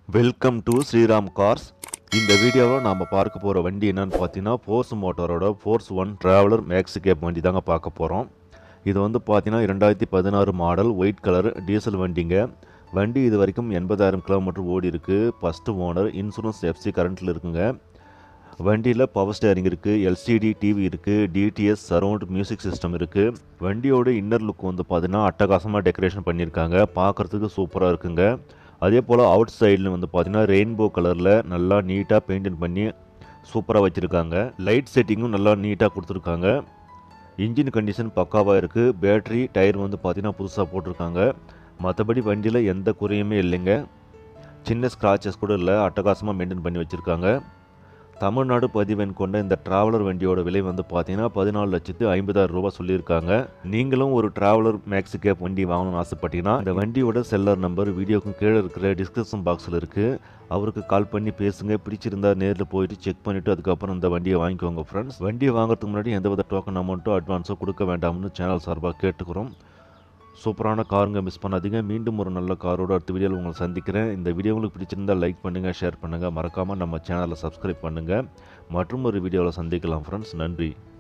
welcome to Sriram cars இந்த வீடியோவில் நாம் பார்க்க போகிற வண்டி என்னன்னு பார்த்தீங்கன்னா ஃபோர்ஸ் மோட்டாரோட Force One Traveller Maxi Cab வண்டி தாங்க பார்க்க போகிறோம் இது வந்து பார்த்தீங்கன்னா இரண்டாயிரத்தி பதினாறு மாடல் ஒயிட் கலர் டீசல் வண்டிங்க வண்டி இது வரைக்கும் எண்பதாயிரம் கிலோமீட்டர் ஓடி இருக்குது ஃபஸ்ட்டு ஓனர் இன்சூரன்ஸ் எஃப்சி கரண்ட்டில் இருக்குங்க வண்டியில் பவர் ஸ்டேரிங் இருக்குது எல்சிடி டிவி இருக்குது டிடிஎஸ் சரவுண்ட் மியூசிக் சிஸ்டம் இருக்குது வண்டியோட இன்னர் லுக் வந்து பார்த்தீங்கன்னா அட்டகாசமாக டெக்கரேஷன் பண்ணியிருக்காங்க பார்க்குறதுக்கு சூப்பராக இருக்குங்க அதே போல் அவுட் சைடில் வந்து பார்த்தீங்கன்னா ரெயின்போ கலரில் நல்லா நீட்டாக பெயிண்டிங் பண்ணி சூப்பராக வச்சுருக்காங்க லைட் செட்டிங்கும் நல்லா நீட்டாக கொடுத்துருக்காங்க இன்ஜின் கண்டிஷன் பக்காவாக இருக்குது பேட்டரி டயர் வந்து பார்த்தீங்கன்னா புதுசாக போட்டிருக்காங்க மற்றபடி வண்டியில் எந்த குறையுமே இல்லைங்க சின்ன ஸ்க்ராச்சஸ் கூட இல்லை அட்டகாசமாக மெயின்டைன் பண்ணி வச்சுருக்காங்க தமிழ்நாடு பதிவெண் கொண்ட இந்த டிராவலர் வண்டியோட விலை வந்து பார்த்தீங்கன்னா பதினாலு லட்சத்து ஐம்பதாயிரம் ரூபாய் சொல்லியிருக்காங்க நீங்களும் ஒரு டிராவலர் மேக்ஸி கேப் வண்டி வாங்கணும்னு ஆசைப்பட்டீங்கன்னா இந்த வண்டியோட செல்லர் நம்பர் வீடியோக்கும் கீழே இருக்கிற டிஸ்கிரிப்ஷன் பாக்ஸில் இருக்குது அவருக்கு கால் பண்ணி பேசுங்க பிடிச்சிருந்தா நேரில் போயிட்டு செக் பண்ணிவிட்டு அதுக்கப்புறம் இந்த வண்டியை வாங்கிக்கோங்க ஃப்ரெண்ட்ஸ் வண்டியை வாங்குறதுக்கு முன்னாடி எந்தவித டோக்கன் அமௌண்ட்டோ அட்வான்ஸோ கொடுக்க வேண்டாம்னு சேனல் சார்பாக கேட்டுக்கிறோம் சூப்பரான காருங்க மிஸ் பண்ணாதீங்க மீண்டும் ஒரு நல்ல காரோட அடுத்த வீடியோவில் உங்களை சந்திக்கிறேன் இந்த வீடியோ உங்களுக்கு பிடிச்சிருந்தா லைக் பண்ணுங்கள் ஷேர் பண்ணுங்கள் மறக்காமல் நம்ம சேனலை சப்ஸ்கிரைப் பண்ணுங்கள் மற்றும் ஒரு வீடியோவில் சந்திக்கலாம் ஃப்ரெண்ட்ஸ் நன்றி